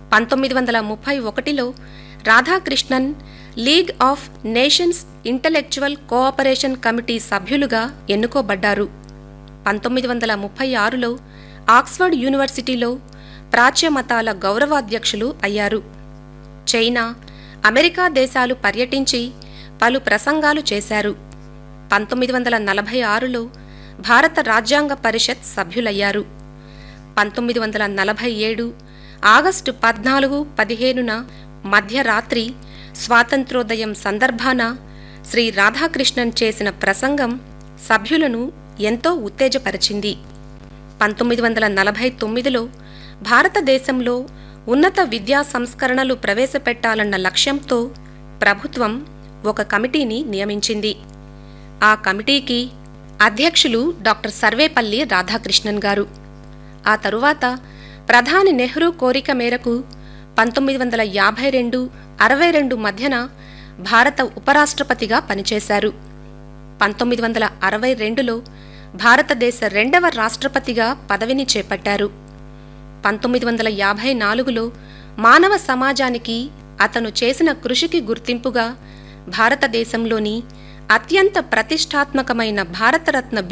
పంతొమ్మిది వందల ముప్పై ఒకటిలో Radhakrishnan league of nations intellectual cooperation committee సభ్యులుగా ఎన్నుకోబడ్డారు పంతొమ్మిది వందల ముప్పై ఆరులో ఆక్స్ఫర్డ్ యూనివర్సిటీలో ప్రాచ్యమతాల గౌరవాధ్యక్షులు అయ్యారు చైనా అమెరికా దేశాలు పర్యటించి పలు ప్రసంగాలు చేశారు పంతొమ్మిది వందల నలభై ఆరులో భారత రాజ్యాంగ పరిషత్ సభ్యులయ్యారు పంతొమ్మిది వందల నలభై ఏడు ఆగస్టు పద్నాలుగు పదిహేనున మధ్యరాత్రి స్వాతంత్రోదయం సందర్భాన శ్రీ రాధాకృష్ణన్ చేసిన ప్రసంగం సభ్యులను ఎంతో ఉత్తేజపరిచింది పంతొమ్మిది వందల నలభై తొమ్మిదిలో భారతదేశంలో ఉన్నత విద్యా సంస్కరణలు ప్రవేశపెట్టాలన్న లక్ష్యంతో ప్రభుత్వం ఒక కమిటీని నియమించింది ఆ కమిటీకి అధ్యక్షులు డాక్టర్ సర్వేపల్లి రాధాకృష్ణన్ గారు ఆ తరువాత ప్రధాని నెహ్రూ కోరిక మేరకు పంతొమ్మిది వందల యాభై రెండు అరవై రెండు మధ్యన భారత ఉపరాష్ట్రపతిగా పనిచేశారు పంతొమ్మిది వందల అరవై రెండులో భారతదేశ రెండవ రాష్ట్రపతిగా పదవిని చేపట్టారు పంతొమ్మిది వందల యాభై నాలుగులో మానవ సమాజానికి అతను చేసిన కృషికి గుర్తింపుగా భారతదేశంలోని అత్యంత ప్రతిష్టాత్మకమైన భారతరత్న